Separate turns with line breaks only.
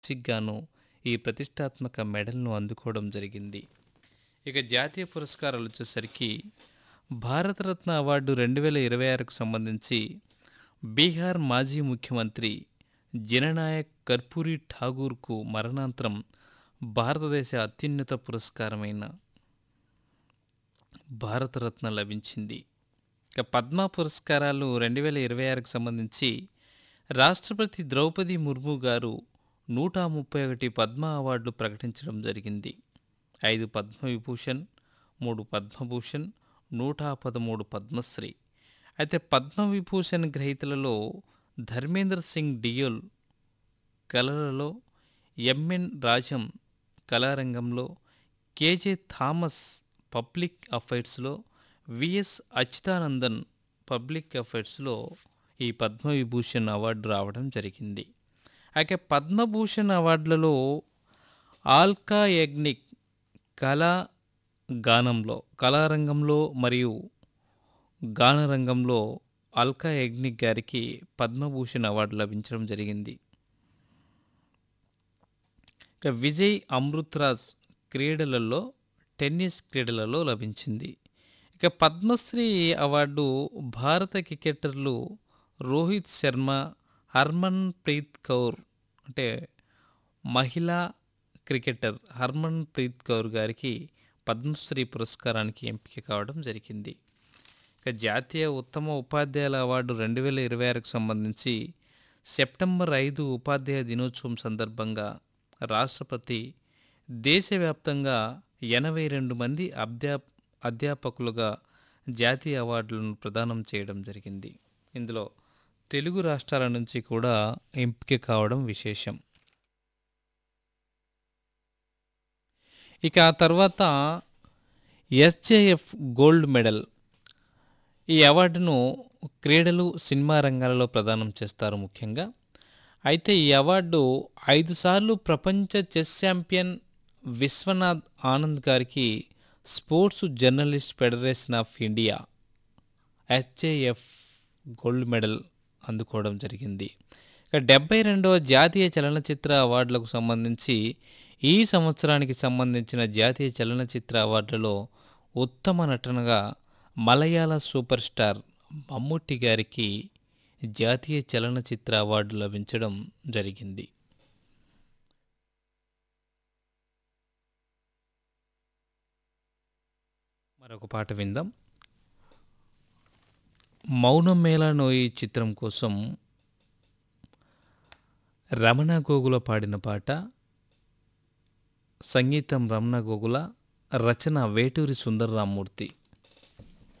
సిగ్గాను ఈ ప్రతిష్టాత్మక మెడల్ను అందుకోవడం జరిగింది ఇక జాతీయ పురస్కారాలు వచ్చేసరికి భారతరత్న అవార్డు రెండు వేల ఇరవై ఆరుకు సంబంధించి బీహార్ మాజీ ముఖ్యమంత్రి జననాయక్ కర్పూరి ఠాగూర్కు మరణాంతరం భారతదేశ అత్యున్నత పురస్కారమైన భారతరత్న లభించింది ఇక పద్మ పురస్కారాలు రెండు వేల ఇరవై ఆరుకు సంబంధించి రాష్ట్రపతి ద్రౌపది ముర్ము గారు నూట ముప్పై ఒకటి పద్మ అవార్డులు ప్రకటించడం జరిగింది ఐదు పద్మవిభూషణ్ మూడు పద్మభూషణ్ నూట పదమూడు పద్మశ్రీ అయితే పద్మవిభూషణ్ గ్రహీతలలో ధర్మేంద్ర సింగ్ డియోల్ కళలలో ఎంఎన్ రాజం కళారంగంలో కేజే థామస్ పబ్లిక్ అఫైర్స్లో విఎస్ అచ్యుతానందన్ పబ్లిక్ అఫైర్స్లో ఈ పద్మవిభూషణ్ అవార్డు రావడం జరిగింది అయితే పద్మభూషణ్ అవార్డులలో ఆల్కా యజ్ఞిక్ కళా గానంలో కళారంగంలో మరియు గానరంగంలో అల్కా యజ్ఞిక్ గారికి పద్మభూషణ్ అవార్డు లభించడం జరిగింది ఇక విజయ్ అమృత్రాజ్ క్రీడలలో టెన్నిస్ క్రీడలలో లభించింది ఇక పద్మశ్రీ అవార్డు భారత క్రికెటర్లు రోహిత్ శర్మ హర్మన్ ప్రీత్ కౌర్ అంటే మహిళా క్రికెటర్ హర్మన్ ప్రీత్ కౌర్ గారికి పద్మశ్రీ పురస్కారానికి ఎంపిక కావడం జరిగింది ఇక జాతీయ ఉత్తమ ఉపాధ్యాయుల అవార్డు రెండు వేల ఇరవై ఆరుకు సంబంధించి సెప్టెంబర్ ఐదు ఉపాధ్యాయ దినోత్సవం సందర్భంగా రాష్ట్రపతి దేశవ్యాప్తంగా ఎనభై రెండు మంది అధ్యా అధ్యాపకులుగా జాతీయ అవార్డులను ప్రదానం చేయడం జరిగింది ఇందులో తెలుగు రాష్ట్రాల నుంచి కూడా ఎంపిక కావడం విశేషం ఇక ఆ తర్వాత ఎస్జేఎఫ్ గోల్డ్ మెడల్ ఈ అవార్డును క్రీడలు సినిమా రంగాలలో ప్రదానం చేస్తారు ముఖ్యంగా అయితే ఈ అవార్డు ఐదుసార్లు ప్రపంచ చెస్ ఛాంపియన్ విశ్వనాథ్ ఆనంద్ గారికి sports journalist federation of India HAF gold medal అందుకోవడం జరిగింది ఇక డెబ్బై రెండవ జాతీయ చలనచిత్ర అవార్డులకు సంబంధించి ఈ సంవత్సరానికి సంబంధించిన జాతీయ చలనచిత్ర అవార్డులలో ఉత్తమ నటనగా మలయాళ సూపర్ స్టార్ మమ్ముట్టి గారికి జాతీయ చలనచిత్ర అవార్డు లభించడం జరిగింది మరొక పాట విందాం మౌనం మేళా నోయి చిత్రం కోసం రమణ గోగుల పాడిన పాట సంగీతం రమణ గోగుల రచన వేటూరి సుందరరామూర్తి